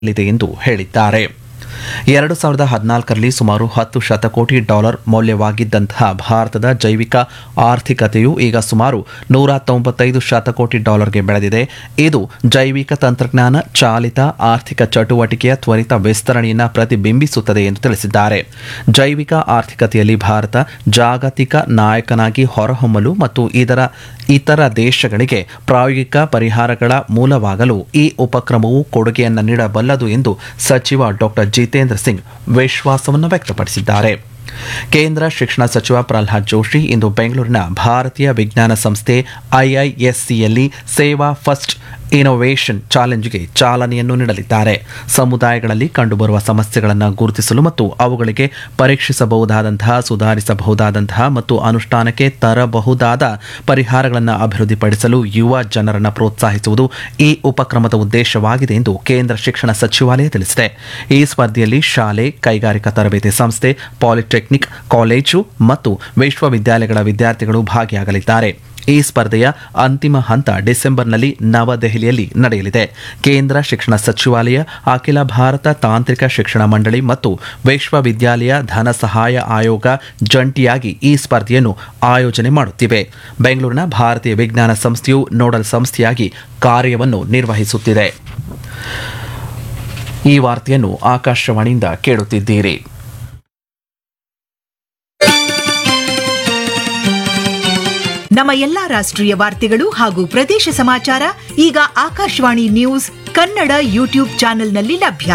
ಲಿದೆ ಎಂದು ಹೇಳಿದ್ದಾರೆ ಎರಡು ಸಾವಿರದ ಹದಿನಾಲ್ಕರಲ್ಲಿ ಸುಮಾರು ಹತ್ತು ಶತಕೋಟಿ ಡಾಲರ್ ಮೌಲ್ಯವಾಗಿದ್ದಂತಹ ಭಾರತದ ಜೈವಿಕ ಆರ್ಥಿಕತೆಯು ಈಗ ಸುಮಾರು ನೂರ ತೊಂಬತ್ತೈದು ಶತಕೋಟಿ ಡಾಲರ್ಗೆ ಬೆಳೆದಿದೆ ಇದು ಜೈವಿಕ ತಂತ್ರಜ್ಞಾನ ಚಾಲಿತ ಆರ್ಥಿಕ ಚಟುವಟಿಕೆಯ ತ್ವರಿತ ವಿಸ್ತರಣೆಯನ್ನು ಪ್ರತಿಬಿಂಬಿಸುತ್ತದೆ ಎಂದು ತಿಳಿಸಿದ್ದಾರೆ ಜೈವಿಕ ಆರ್ಥಿಕತೆಯಲ್ಲಿ ಭಾರತ ಜಾಗತಿಕ ನಾಯಕನಾಗಿ ಹೊರಹೊಮ್ಮಲು ಮತ್ತು ಇದರ ಇತರ ದೇಶಗಳಿಗೆ ಪ್ರಾಯೋಗಿಕ ಪರಿಹಾರಗಳ ಮೂಲವಾಗಲು ಈ ಉಪಕ್ರಮವು ಕೊಡುಗೆಯನ್ನು ನೀಡಬಲ್ಲದು ಎಂದು ಸಚಿವ ಡಾಕ್ಟರ್ ಜಿತೇಂದ್ರ ಸಿಂಗ್ ವಿಶ್ವಾಸವನ್ನು ವ್ಯಕ್ತಪಡಿಸಿದ್ದಾರೆ ಕೇಂದ್ರ ಶಿಕ್ಷಣ ಸಚಿವ ಪ್ರಹ್ಲಾದ್ ಜೋಶಿ ಇಂದು ಬೆಂಗಳೂರಿನ ಭಾರತೀಯ ವಿಜ್ಞಾನ ಸಂಸ್ಥೆ ಐಐಎಸ್ಸಿಯಲ್ಲಿ ಸೇವಾ ಫಸ್ಟ್ ಇನೋವೇಷನ್ ಚಾಲೆಂಜ್ಗೆ ಚಾಲನೆಯನ್ನು ನೀಡಲಿದ್ದಾರೆ ಸಮುದಾಯಗಳಲ್ಲಿ ಕಂಡುಬರುವ ಸಮಸ್ಯೆಗಳನ್ನು ಗುರುತಿಸಲು ಮತ್ತು ಅವುಗಳಿಗೆ ಪರೀಕ್ಷಿಸಬಹುದಾದಂತಹ ಸುಧಾರಿಸಬಹುದಾದಂತಹ ಮತ್ತು ಅನುಷ್ಠಾನಕ್ಕೆ ತರಬಹುದಾದ ಪರಿಹಾರಗಳನ್ನು ಅಭಿವೃದ್ಧಿಪಡಿಸಲು ಯುವ ಜನರನ್ನು ಪ್ರೋತ್ಸಾಹಿಸುವುದು ಈ ಉಪಕ್ರಮದ ಉದ್ದೇಶವಾಗಿದೆ ಎಂದು ಕೇಂದ್ರ ಶಿಕ್ಷಣ ಸಚಿವಾಲಯ ತಿಳಿಸಿದೆ ಈ ಸ್ಪರ್ಧೆಯಲ್ಲಿ ಶಾಲೆ ಕೈಗಾರಿಕಾ ತರಬೇತಿ ಸಂಸ್ಥೆ ಪಾಲಿಟೆಕ್ನಿಕ್ ಕಾಲೇಜು ಮತ್ತು ವಿಶ್ವವಿದ್ಯಾಲಯಗಳ ವಿದ್ಯಾರ್ಥಿಗಳು ಭಾಗಿಯಾಗಲಿದ್ದಾರೆ ಈ ಸ್ಪರ್ಧೆಯ ಅಂತಿಮ ಹಂತ ಡಿಸೆಂಬರ್ನಲ್ಲಿ ನವದೆಹಲಿಯಲ್ಲಿ ನಡೆಯಲಿದೆ ಕೇಂದ್ರ ಶಿಕ್ಷಣ ಸಚಿವಾಲಯ ಅಖಿಲ ಭಾರತ ತಾಂತ್ರಿಕ ಶಿಕ್ಷಣ ಮಂಡಳಿ ಮತ್ತು ವಿಶ್ವವಿದ್ಯಾಲಯ ಧನ ಸಹಾಯ ಆಯೋಗ ಜಂಟಿಯಾಗಿ ಈ ಸ್ಪರ್ಧೆಯನ್ನು ಆಯೋಜನೆ ಮಾಡುತ್ತಿವೆ ಬೆಂಗಳೂರಿನ ಭಾರತೀಯ ವಿಜ್ಞಾನ ಸಂಸ್ಥೆಯು ನೋಡಲ್ ಸಂಸ್ಥೆಯಾಗಿ ಕಾರ್ಯವನ್ನು ನಿರ್ವಹಿಸುತ್ತಿದೆ ಈ ವಾರ್ತೆಯನ್ನು ಆಕಾಶವಾಣಿಯಿಂದ ಕೇಳುತ್ತಿದ್ದೀರಿ ನಮ್ಮ ಎಲ್ಲಾ ರಾಷ್ಟ್ರೀಯ ವಾರ್ತೆಗಳು ಹಾಗೂ ಪ್ರದೇಶ ಸಮಾಚಾರ ಈಗ ಆಕಾಶವಾಣಿ ನ್ಯೂಸ್ ಕನ್ನಡ ಯೂಟ್ಯೂಬ್ ಚಾನೆಲ್ನಲ್ಲಿ ಲಭ್ಯ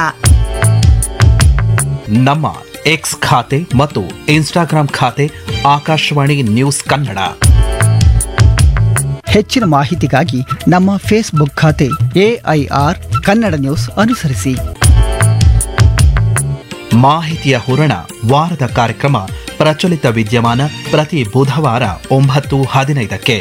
ನಮ್ಮ ಎಕ್ಸ್ ಖಾತೆ ಮತ್ತು ಇನ್ಸ್ಟಾಗ್ರಾಂ ಖಾತೆ ಆಕಾಶವಾಣಿ ನ್ಯೂಸ್ ಕನ್ನಡ ಹೆಚ್ಚಿನ ಮಾಹಿತಿಗಾಗಿ ನಮ್ಮ ಫೇಸ್ಬುಕ್ ಖಾತೆ ಎಐಆರ್ ಕನ್ನಡ ನ್ಯೂಸ್ ಅನುಸರಿಸಿ ಮಾಹಿತಿಯ ಹೂರಣ ವಾರದ ಕಾರ್ಯಕ್ರಮ ಪ್ರಚಲಿತ ವಿದ್ಯಮಾನ ಪ್ರತಿ ಬುಧವಾರ ಒಂಬತ್ತು ಹದಿನೈದಕ್ಕೆ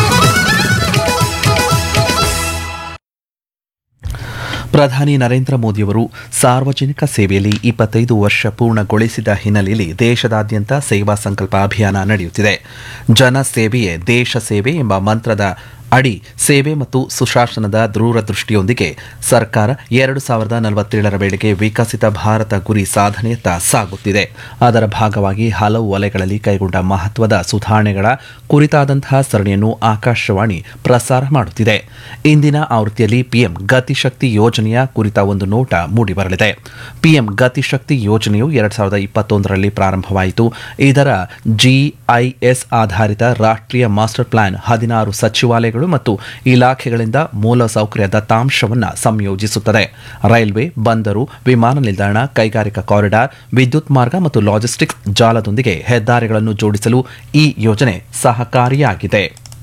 ಪ್ರಧಾನಿ ನರೇಂದ್ರ ಮೋದಿಯವರು ಸಾರ್ವಜನಿಕ ಸೇವೆಯಲ್ಲಿ ಇಪ್ಪತ್ತೈದು ವರ್ಷ ಪೂರ್ಣಗೊಳಿಸಿದ ಹಿನ್ನೆಲೆಯಲ್ಲಿ ದೇಶದಾದ್ಯಂತ ಸೇವಾ ಸಂಕಲ್ಪ ಅಭಿಯಾನ ನಡೆಯುತ್ತಿದೆ ಜನ ಸೇವೆಯೇ ದೇಶ ಸೇವೆ ಎಂಬ ಮಂತ್ರದ ಅಡಿ ಸೇವೆ ಮತ್ತು ಸುಶಾಸನದ ದೂರದೃಷ್ಟಿಯೊಂದಿಗೆ ಸರ್ಕಾರ ಎರಡು ಸಾವಿರದ ನಲವತ್ತೇಳರ ವೇಳೆಗೆ ವಿಕಸಿತ ಭಾರತ ಗುರಿ ಸಾಧನೆಯತ್ತ ಸಾಗುತ್ತಿದೆ ಅದರ ಭಾಗವಾಗಿ ಹಲವು ವಲಯಗಳಲ್ಲಿ ಕೈಗೊಂಡ ಮಹತ್ವದ ಸುಧಾರಣೆಗಳ ಕುರಿತಾದಂತಹ ಸರಣಿಯನ್ನು ಆಕಾಶವಾಣಿ ಪ್ರಸಾರ ಮಾಡುತ್ತಿದೆ ಇಂದಿನ ಆವೃತ್ತಿಯಲ್ಲಿ ಪಿಎಂ ಗತಿಶಕ್ತಿ ಯೋಜನೆಯ ಕುರಿತ ಒಂದು ನೋಟ ಮೂಡಿಬರಲಿದೆ ಪಿಎಂ ಗತಿಶಕ್ತಿ ಯೋಜನೆಯು ಎರಡ್ ಸಾವಿರದ ಇಪ್ಪತ್ತೊಂದರಲ್ಲಿ ಪ್ರಾರಂಭವಾಯಿತು ಇದರ ಜಿಐಎಸ್ ಆಧಾರಿತ ರಾಷ್ಟ್ರೀಯ ಮಾಸ್ಟರ್ ಪ್ಲಾನ್ ಹದಿನಾರು ಸಚಿವಾಲಯಗಳು ಮತ್ತು ಇಲಾಖೆಗಳಿಂದ ಮೂಲಸೌಕರ್ಯ ದತ್ತಾಂಶವನ್ನು ಸಂಯೋಜಿಸುತ್ತದೆ ರೈಲ್ವೆ ಬಂದರು ವಿಮಾನ ನಿಲ್ದಾಣ ಕೈಗಾರಿಕಾ ಕಾರಿಡಾರ್ ವಿದ್ಯುತ್ ಮಾರ್ಗ ಮತ್ತು ಲಾಜಿಸ್ಟಿಕ್ಸ್ ಜಾಲದೊಂದಿಗೆ ಹೆದ್ದಾರಿಗಳನ್ನು ಜೋಡಿಸಲು ಈ ಯೋಜನೆ ಸಹಕಾರಿಯಾಗಿದೆ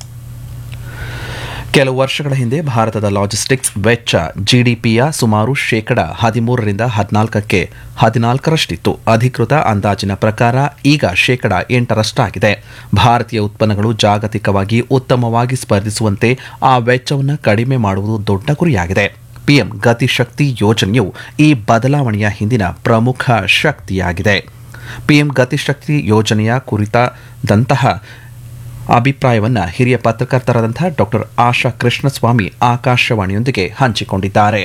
ಕೆಲವು ವರ್ಷಗಳ ಹಿಂದೆ ಭಾರತದ ಲಾಜಿಸ್ಟಿಕ್ಸ್ ವೆಚ್ಚ ಜಿಡಿಪಿಯ ಸುಮಾರು ಶೇಕಡ ಹದಿಮೂರರಿಂದ ಹದಿನಾಲ್ಕಕ್ಕೆ ಹದಿನಾಲ್ಕರಷ್ಟಿತ್ತು ಅಧಿಕೃತ ಅಂದಾಜಿನ ಪ್ರಕಾರ ಈಗ ಶೇಕಡ ಎಂಟರಷ್ಟಾಗಿದೆ ಭಾರತೀಯ ಉತ್ಪನ್ನಗಳು ಜಾಗತಿಕವಾಗಿ ಉತ್ತಮವಾಗಿ ಸ್ಪರ್ಧಿಸುವಂತೆ ಆ ವೆಚ್ಚವನ್ನು ಕಡಿಮೆ ಮಾಡುವುದು ದೊಡ್ಡ ಗುರಿಯಾಗಿದೆ ಪಿಎಂ ಗತಿಶಕ್ತಿ ಯೋಜನೆಯು ಈ ಬದಲಾವಣೆಯ ಹಿಂದಿನ ಪ್ರಮುಖ ಶಕ್ತಿಯಾಗಿದೆ ಪಿಎಂ ಗತಿಶಕ್ತಿ ಯೋಜನೆಯ ಕುರಿತಾದಂತಹ ಅಭಿಪ್ರಾಯವನ್ನ ಹಿರಿಯ ಪತ್ರಕರ್ತರಾದಂತಹ ಡಾಕ್ಟರ್ ಆಶಾ ಕೃಷ್ಣಸ್ವಾಮಿ ಆಕಾಶವಾಣಿಯೊಂದಿಗೆ ಹಂಚಿಕೊಂಡಿದ್ದಾರೆ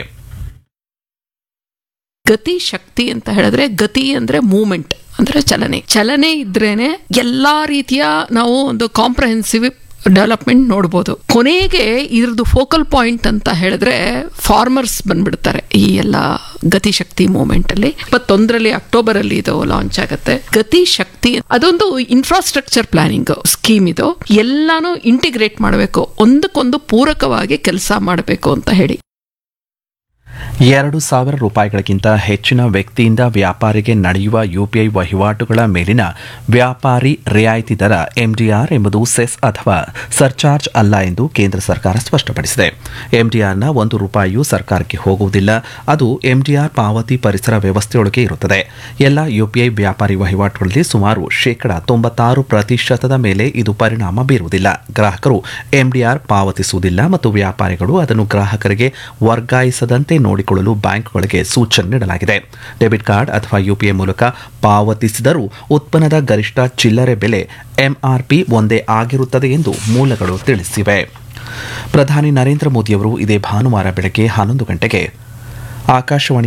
ಗತಿ ಶಕ್ತಿ ಅಂತ ಹೇಳಿದ್ರೆ ಗತಿ ಅಂದ್ರೆ ಮೂಮೆಂಟ್ ಅಂದ್ರೆ ಚಲನೆ ಚಲನೆ ಇದ್ರೇನೆ ಎಲ್ಲಾ ರೀತಿಯ ನಾವು ಒಂದು ಕಾಂಪ್ರಹೆನ್ಸಿವ್ ಡೆವಲಪ್ಮೆಂಟ್ ನೋಡ್ಬೋದು ಕೊನೆಗೆ ಇದ್ರದ್ದು ಫೋಕಲ್ ಪಾಯಿಂಟ್ ಅಂತ ಹೇಳಿದ್ರೆ ಫಾರ್ಮರ್ಸ್ ಬಂದ್ಬಿಡ್ತಾರೆ ಈ ಎಲ್ಲ ಗತಿಶಕ್ತಿ ಮೂಮೆಂಟ್ ಅಲ್ಲಿ ಇಪ್ಪತ್ತೊಂದರಲ್ಲಿ ಅಕ್ಟೋಬರ್ ಅಲ್ಲಿ ಇದು ಲಾಂಚ್ ಆಗುತ್ತೆ ಗತಿ ಶಕ್ತಿ ಅದೊಂದು ಇನ್ಫ್ರಾಸ್ಟ್ರಕ್ಚರ್ ಪ್ಲಾನಿಂಗ್ ಸ್ಕೀಮ್ ಇದು ಎಲ್ಲಾನು ಇಂಟಿಗ್ರೇಟ್ ಮಾಡಬೇಕು ಒಂದಕ್ಕೊಂದು ಪೂರಕವಾಗಿ ಕೆಲಸ ಮಾಡಬೇಕು ಅಂತ ಹೇಳಿ ಎರಡು ಸಾವಿರ ರೂಪಾಯಿಗಳಿಗಿಂತ ಹೆಚ್ಚಿನ ವ್ಯಕ್ತಿಯಿಂದ ವ್ಯಾಪಾರಿಗೆ ನಡೆಯುವ ಯುಪಿಐ ವಹಿವಾಟುಗಳ ಮೇಲಿನ ವ್ಯಾಪಾರಿ ರಿಯಾಯಿತಿ ದರ ಎಂಡಿಆರ್ ಎಂಬುದು ಸೆಸ್ ಅಥವಾ ಸರ್ಚಾರ್ಜ್ ಅಲ್ಲ ಎಂದು ಕೇಂದ್ರ ಸರ್ಕಾರ ಸ್ಪಷ್ಟಪಡಿಸಿದೆ ಎಂಡಿಆರ್ನ ಒಂದು ರೂಪಾಯಿಯೂ ಸರ್ಕಾರಕ್ಕೆ ಹೋಗುವುದಿಲ್ಲ ಅದು ಎಂಡಿಆರ್ ಪಾವತಿ ಪರಿಸರ ವ್ಯವಸ್ಥೆಯೊಳಗೆ ಇರುತ್ತದೆ ಎಲ್ಲ ಯುಪಿಐ ವ್ಯಾಪಾರಿ ವಹಿವಾಟುಗಳಲ್ಲಿ ಸುಮಾರು ಶೇಕಡ ತೊಂಬತ್ತಾರು ಪ್ರತಿಶತದ ಮೇಲೆ ಇದು ಪರಿಣಾಮ ಬೀರುವುದಿಲ್ಲ ಗ್ರಾಹಕರು ಎಂಡಿಆರ್ ಪಾವತಿಸುವುದಿಲ್ಲ ಮತ್ತು ವ್ಯಾಪಾರಿಗಳು ಅದನ್ನು ಗ್ರಾಹಕರಿಗೆ ವರ್ಗಾಯಿಸದಂತೆ ನೋಡಿಕೊಳ್ಳಲು ಬ್ಯಾಂಕ್ಗಳಿಗೆ ಸೂಚನೆ ನೀಡಲಾಗಿದೆ ಡೆಬಿಟ್ ಕಾರ್ಡ್ ಅಥವಾ ಯುಪಿಐ ಮೂಲಕ ಪಾವತಿಸಿದರೂ ಉತ್ಪನ್ನದ ಗರಿಷ್ಠ ಚಿಲ್ಲರೆ ಬೆಲೆ ಎಂಆರ್ಪಿ ಒಂದೇ ಆಗಿರುತ್ತದೆ ಎಂದು ಮೂಲಗಳು ತಿಳಿಸಿವೆ ಪ್ರಧಾನಿ ನರೇಂದ್ರ ಮೋದಿಯವರು ಇದೇ ಭಾನುವಾರ ಬೆಳಗ್ಗೆ ಹನ್ನೊಂದು ಗಂಟೆಗೆ ಆಕಾಶವಾಣಿ